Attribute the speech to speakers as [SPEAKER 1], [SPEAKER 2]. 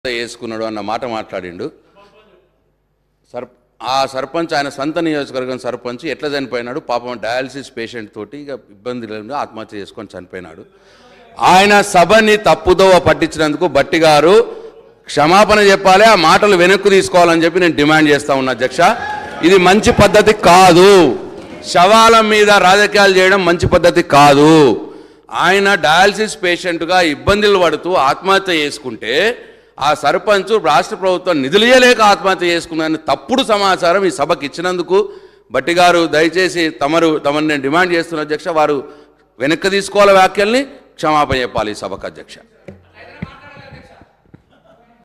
[SPEAKER 1] వేసుకున్నాడు అన్న మాట మాట్లాడిండు సర్ ఆ సర్పంచ్ ఆయన సొంత నియోజకవర్గం సర్పంచ్ ఎట్లా చనిపోయినాడు పాపం డయాలసిస్ పేషెంట్ తోటి ఇక ఇబ్బంది లేదు ఆత్మహత్య చేసుకొని చనిపోయినాడు ఆయన సభని తప్పుదోవ పట్టించినందుకు బట్టి గారు క్షమాపణ చెప్పాలి ఆ మాటలు వెనక్కు తీసుకోవాలని చెప్పి నేను డిమాండ్ చేస్తా ఉన్నా అధ్యక్ష ఇది మంచి పద్ధతి కాదు శవాల మీద రాజకీయాలు చేయడం మంచి పద్ధతి కాదు ఆయన డయాలసిస్ పేషెంట్గా ఇబ్బందులు పడుతూ ఆత్మహత్య చేసుకుంటే ఆ సర్పంచ్ రాష్ట్ర ప్రభుత్వం నిధులు ఇయ్యలేక ఆత్మహత్య చేసుకున్నారని తప్పుడు సమాచారం ఈ సభకి ఇచ్చినందుకు బట్టి గారు దయచేసి తమరు తమను నేను డిమాండ్ చేస్తున్న అధ్యక్ష వారు వెనక్కి తీసుకోవాలి వ్యాఖ్యల్ని క్షమాపణ చెప్పాలి ఈ సభకు అధ్యక్ష